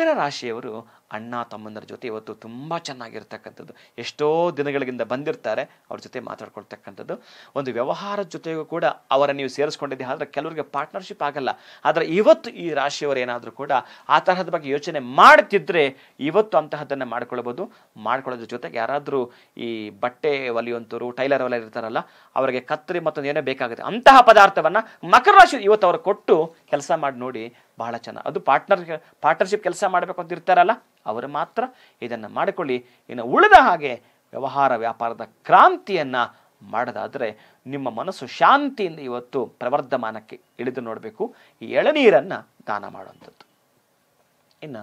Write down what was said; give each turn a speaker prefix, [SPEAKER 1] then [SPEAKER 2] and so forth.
[SPEAKER 1] ಮಕರ ರಾಶಿಯವರು ಅಣ್ಣ ತಮ್ಮಂದರ ಜೊತೆ ಇವತ್ತು ತುಂಬ ಚೆನ್ನಾಗಿರ್ತಕ್ಕಂಥದ್ದು ಎಷ್ಟೋ ದಿನಗಳಿಂದ ಬಂದಿರ್ತಾರೆ ಅವ್ರ ಜೊತೆ ಮಾತಾಡ್ಕೊಳ್ತಕ್ಕಂಥದ್ದು ಒಂದು ವ್ಯವಹಾರದ ಜೊತೆಗೂ ಕೂಡ ಅವರ ನೀವು ಸೇರಿಸ್ಕೊಂಡಿದ್ದೆ ಆದರೆ ಕೆಲವರಿಗೆ ಪಾರ್ಟ್ನರ್ಶಿಪ್ ಆಗಲ್ಲ ಆದರೆ ಇವತ್ತು ಈ ರಾಶಿಯವರು ಏನಾದರೂ ಕೂಡ ಆ ತರಹದ ಬಗ್ಗೆ ಯೋಚನೆ ಮಾಡ್ತಿದ್ರೆ ಇವತ್ತು ಅಂತಹದ್ದನ್ನು ಮಾಡ್ಕೊಳ್ಬೋದು ಮಾಡ್ಕೊಳ್ಳೋದ್ರ ಜೊತೆಗೆ ಯಾರಾದರೂ ಈ ಬಟ್ಟೆ ಹೊಲಿಯುವಂಥವ್ರು ಟೈಲರ್ ಹೊಲಿಯರು ಇರ್ತಾರಲ್ಲ ಅವರಿಗೆ ಕತ್ತರಿ ಮತ್ತೊಂದು ಏನೋ ಬೇಕಾಗುತ್ತೆ ಅಂತಹ ಪದಾರ್ಥವನ್ನು ಮಕರ ರಾಶಿ ಇವತ್ತು ಅವರು ಕೊಟ್ಟು ಕೆಲಸ ಮಾಡಿ ನೋಡಿ ಬಹಳ ಚೆನ್ನಾಗಿ ಅದು ಪಾರ್ಟ್ನರ್ ಪಾರ್ಟ್ನರ್ಶಿಪ್ ಕೆಲಸ ಮಾಡಬೇಕು ಅಂತ ಇರ್ತಾರಲ್ಲ ಅವರು ಮಾತ್ರ ಇದನ್ನು ಮಾಡಿಕೊಳ್ಳಿ ಇನ್ನು ಉಳಿದ ಹಾಗೆ ವ್ಯವಹಾರ ವ್ಯಾಪಾರದ ಕ್ರಾಂತಿಯನ್ನು ಮಾಡೋದಾದರೆ ನಿಮ್ಮ ಮನಸ್ಸು ಶಾಂತಿಯಿಂದ ಇವತ್ತು ಪ್ರವರ್ಧಮಾನಕ್ಕೆ ಇಳಿದು ನೋಡಬೇಕು ಈ ಎಳನೀರನ್ನು ದಾನ ಮಾಡುವಂಥದ್ದು